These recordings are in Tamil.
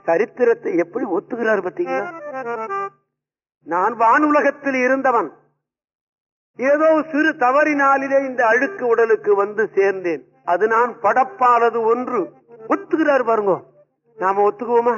சரித்திரத்தை எப்படி ஒத்துகிறார் பார்த்தீங்களா நான் வானுலகத்தில் இருந்தவன் ஏதோ சிறு தவறினாலிலே இந்த அழுக்கு உடலுக்கு வந்து சேர்ந்தேன் அது நான் படப்பானது ஒன்று ஒத்துக்கிறார் பாருங்க நாம ஒத்துக்குவோமா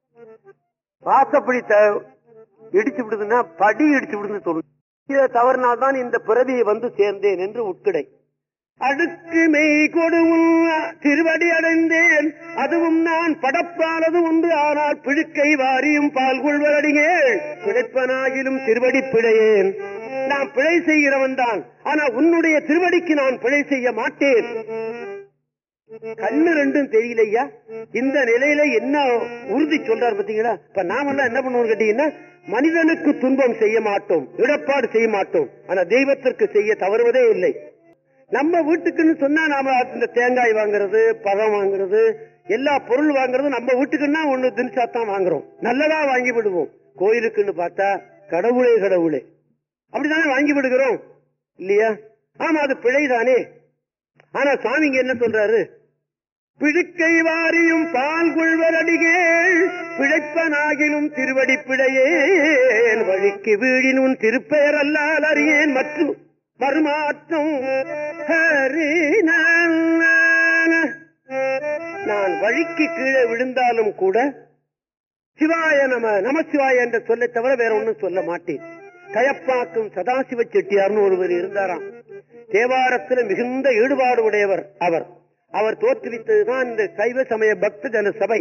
வாசப்படி த- இடிச்சு விடுதுன்னா படி இடிச்சு விடுதுன்னு சொல்லுங்க இதை தவறினால்தான் இந்த பிறவியை வந்து சேர்ந்தேன் என்று உட்கிடை அடுக்கு மெய் கொடுவும் திருவடி அடைந்தேன் அதுவும் நான் படப்பானது ஒன்று ஆனால் பிழுக்கை வாரியும் பால் கொள்வரடிகள் பிழைப்பனாகிலும் திருவடி பிழையேன் நான் பிழை செய்கிறவன் தான் ஆனா உன்னுடைய திருவடிக்கு நான் பிழை செய்ய மாட்டேன் கண்ணு ரெண்டும் தெரியலையா இந்த நிலையில என்ன உறுதி சொல்றாரு பாத்தீங்களா இப்ப நாமெல்லாம் என்ன பண்ணுவோம் கேட்டீங்கன்னா மனிதனுக்கு துன்பம் செய்ய மாட்டோம் இடப்பாடு செய்ய மாட்டோம் ஆனா தெய்வத்திற்கு செய்ய தவறுவதே இல்லை நம்ம வீட்டுக்குன்னு சொன்னா நாம இந்த தேங்காய் வாங்குறது பழம் வாங்குறது எல்லா பொருள் வாங்குறதும் நம்ம வீட்டுக்குன்னா ஒண்ணு தினசாத்தான் வாங்குறோம் நல்லதா வாங்கி விடுவோம் கோயிலுக்குன்னு பார்த்தா கடவுளே கடவுளே அப்படித்தானே வாங்கி விடுகிறோம் இல்லையா ஆமா அது பிழைதானே ஆனா சுவாமிங்க என்ன சொல்றாரு பிழுக்கை வாரியும் பால் கொள்வரடிகள் பிழைப்பனாகிலும் திருவடி பிழையேன் வழிக்கு வீழின் உன் திருப்பெயர் அல்லால் அறியேன் மற்றும் மறுமாற்றம் ஹரி நான. நான் வழிக்கு கீழே விழுந்தாலும் கூட சிவாய நம நமசிவாய என்ற சொல்லை தவிர வேற ஒண்ணும் சொல்ல மாட்டேன் கயப்பாக்கும் சதாசிவ செட்டியார்னு ஒருவர் இருந்தாராம் தேவாரத்துல மிகுந்த ஈடுபாடு உடையவர் அவர் அவர் தோற்றுவித்ததுதான் இந்த சைவ சமய பக்த ஜன சபை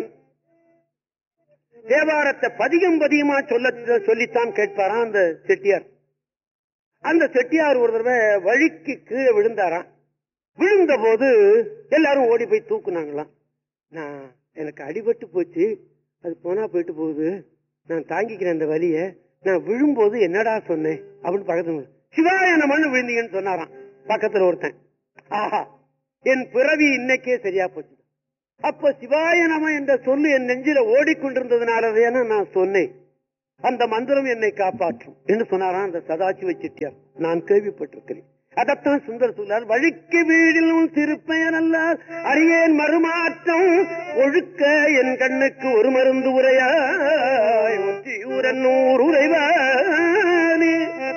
தேவாரத்தை பதிகம் பதிகமா சொல்ல சொல்லித்தான் கேட்பாராம் அந்த செட்டியார் அந்த செட்டியார் ஒரு தடவை வழிக்கு கீழே விழுந்தாராம் விழுந்த போது எல்லாரும் ஓடி போய் தூக்குனாங்களாம் நான் எனக்கு அடிபட்டு போச்சு அது போனா போயிட்டு போகுது நான் தாங்கிக்கிறேன் அந்த வலிய நான் விழும்போது என்னடா சொன்னேன் அப்படின்னு பக்கத்துல சிவாய நமன்னு விழுந்தீங்கன்னு சொன்னாராம் பக்கத்துல ஒருத்தன் ஆஹா என் பிறவி இன்னைக்கே சரியா போச்சு அப்ப சிவாய நம என்ற சொல்லு என் நெஞ்சில ஓடிக்கொண்டிருந்ததுனாலதான நான் சொன்னேன் அந்த மந்திரம் என்னை காப்பாற்றும் என்று சொன்னாராம் அந்த சதாசிவ செட்டியார் நான் கேள்விப்பட்டிருக்கிறேன் அதத்தான் சுந்தர் சொல்லார் வழிக்கு வீடிலும் திருப்பெயர் அல்லார் அரியேன் மறுமாற்றம் ஒழுக்க என் கண்ணுக்கு ஒரு மருந்து உரையாய் ஒற்றியூரன் நூறு உரைவானே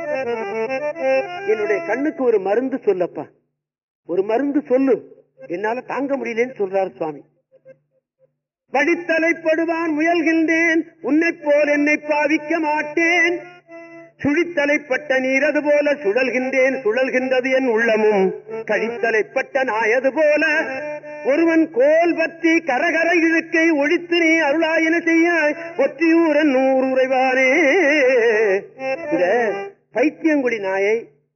என்னுடைய கண்ணுக்கு ஒரு மருந்து சொல்லப்பா ஒரு மருந்து சொல்லு என்னால தாங்க முடியலன்னு சொல்றாரு சுவாமி வடித்தலைப்படுவான் முயல்கின்றேன் உன்னை போல் என்னை பாவிக்க மாட்டேன் சுழித்தலைப்பட்ட நீரது போல சுழல்கின்றேன் சுழல்கின்றது என் உள்ளமும் கழித்தலைப்பட்ட நாயது போல ஒருவன் கோல் பற்றி கரகர இழுக்கை ஒழித்து நீ அருளாயின செய்ய ஒற்றியூரன் நூறு உறைவானே இந்த பைத்தியங்குடி நாயை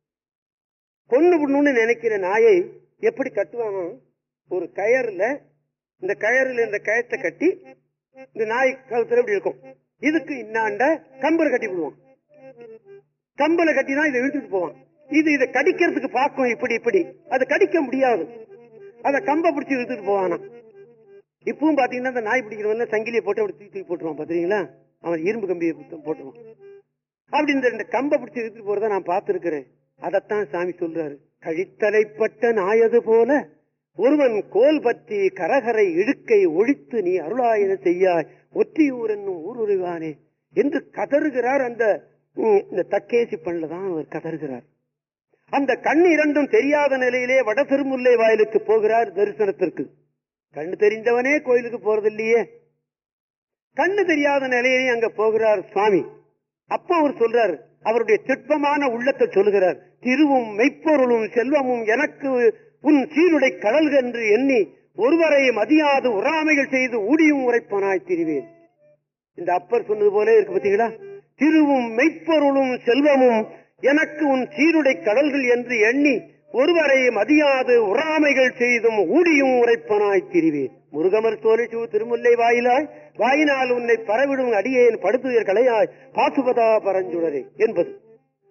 கொன்னு விடணும்னு நினைக்கிற நாயை எப்படி கட்டுவானோ ஒரு கயறுல இந்த கயறுல இந்த கயத்தை கட்டி இந்த நாய் கழுத்துல இப்படி இருக்கும் இதுக்கு இன்னாண்ட கம்பரை கட்டி விடுவான் கம்பல கட்டி தான் இதை இழுத்துட்டு போவான் இது இதை கடிக்கிறதுக்கு பார்க்கும் இப்படி இப்படி அதை கடிக்க முடியாது அத கம்ப பிடிச்சி இழுத்துட்டு போவானா இப்பவும் பாத்தீங்கன்னா இந்த நாய் பிடிக்கிறவங்க சங்கிலியை போட்டு அப்படி தூக்கி தூக்கி போட்டுருவான் பாத்தீங்களா அவன் இரும்பு கம்பியை புத்தம் போட்டுருவான் அப்படி இந்த ரெண்டு கம்ப பிடிச்சி இழுத்துட்டு போறத நான் பார்த்திருக்கிறேன் அதத்தான் சாமி சொல்றாரு கழித்தலைப்பட்ட நாயது போல ஒருவன் கோல் பற்றி கரகரை இழுக்கை ஒழித்து நீ அருளாயன செய்யாய் ஒற்றியூர் என்னும் ஊருருவானே என்று கதறுகிறார் அந்த ம், இந்த தக்கேசி பண்ணல தான் அவர் கதறுகிறார் அந்த கண் இரண்டும் தெரியாத நிலையிலே வட திருமுல்லை வாயிலுக்கு போகிறார் தரிசனத்திற்கு கண்ணு தெரிந்தவனே கோயிலுக்கு போறது இல்லையே கண்ணு தெரியாத நிலையிலே அங்க போகிறார் சுவாமி அப்ப அவர் சொல்றாரு அவருடைய திட்பமான உள்ளத்தை சொல்லுகிறார் திருவும் மெய்ப்பொருளும் செல்வமும் எனக்கு உன் சீருடை கடல்கள் என்று எண்ணி ஒருவரை மதியாது உறாமைகள் செய்து ஊடியும் உரைப்பனாய் திரிவேன் இந்த அப்பர் சொன்னது போல இருக்கு பாத்தீங்களா திருவும் மெய்ப்பொருளும் செல்வமும் எனக்கு உன் சீருடை கடல்கள் என்று எண்ணி ஒருவரை மதியாது உறாமைகள் செய்தும் ஊடியும் உரைப்பனாய் திரிவேன் முருகமர் சோழிச்சு திருமுல்லை வாயிலாய் வாயினால் உன்னை பரவிடும் அடியேன் படுத்துயர் கலையாய் பாசுபதா பரஞ்சுடரே என்பது